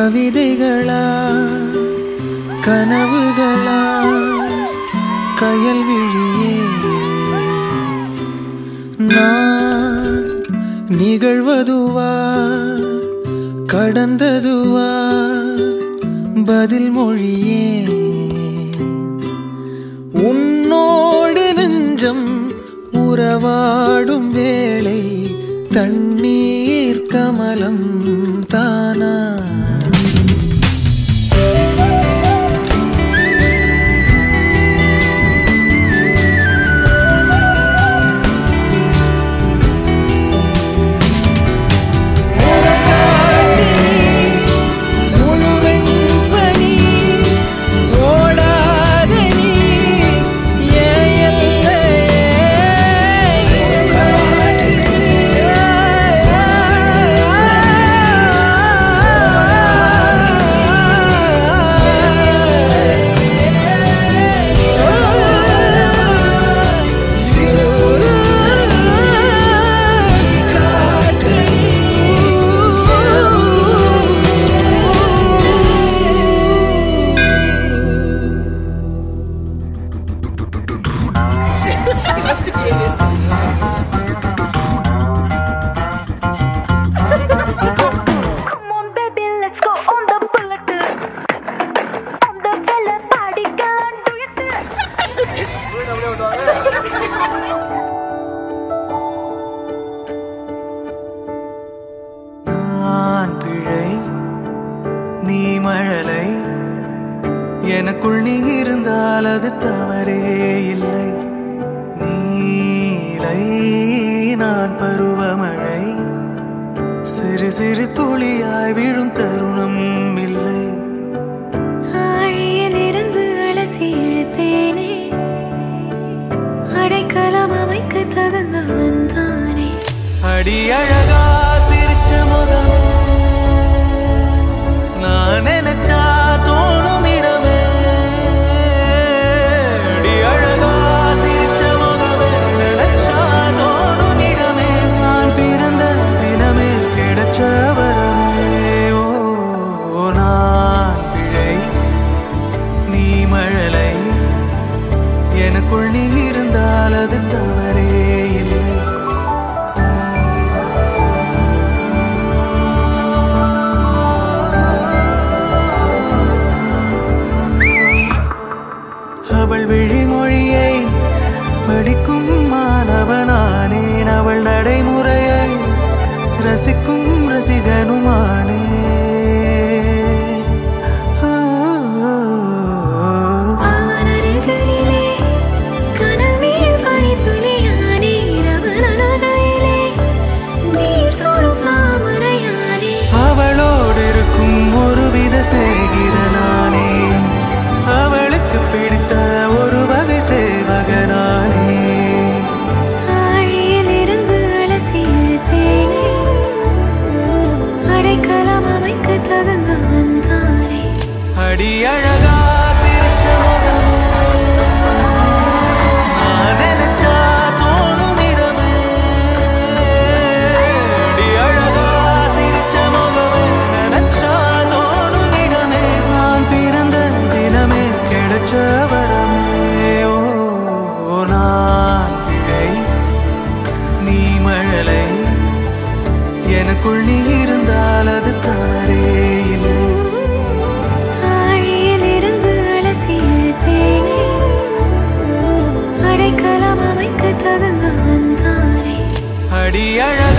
கவிதைகளா கனவுகளா கயல் விழியே நான் நிகழ்வதுவா கடந்ததுவா பதில் மொழியே உன்னோடு நெஞ்சம் உறவாடும் வேளை தண்ணீர் கமலம் தானா முழுவெண் பனி ஓடாத நீ ஏன் Come on, baby, let's go on the bullet. On the fella party, girl, do it. நான் பிழை நீ மழலை எனக்குள் நீ இருந்தால் அது தவறே இல்லை நீலை நான் பருவமழை சிறு சிறு துளியாய் விழும் தருணம் இல்லை ஆழியிலிருந்து அலசி இழுத்தேனே அடைக்கலம் அமைக்க தகுந்தவன் தானே அடி அழகா சிரிச்ச முகமே நான் நினைச்சா தோணும் இடமே அடி அழகா சிரிச்ச முகமே நினைச்சா தோணும் இடமே நான் பிறந்த தினமே கிடைச்ச வரமே ஓ நான் பிழை நீ மழலை எனக்குள் நீ இருந்தால் அது தவறே இல்லை அவள் விழிமொழியை படிக்கும் மாணவனானேன் அவள் நடைமுறையை ரசிக்கும் ரசிகனுமானே அவன் அருகிலே கனவில் பனித்துளியானே அவன் அனதையிலே நீர் தொடும் தாமரையானே அவளோடு இருக்கும் ஒருவித சிநேகிதனானே அவளுக்கு பிடித்த ஒரு வகை சேவகனானே ஆழியிலிருந்து அலசி இழுத்தேனே அடைக்கலம் அமைக்க தகுந்தவன் தானே அடி அழகா சிரிச்ச முகம் நான் நினைச்சா தோணும் இடமே அடி அழகா சிரிச்ச முகமே நினைச்சா தோணும் இடமே நான் பிறந்த தினமே கிடைச்ச வரமே ஓ நான் பிழை நீ மழலை எனக்குள் நீ இருந்தால் அது தவறே இல்லை ஆழியிலிருந்து அலசி இழுத்தேனே அடைக்கலம் அமைக்க தகுந்தவன் தானே அடி அழகா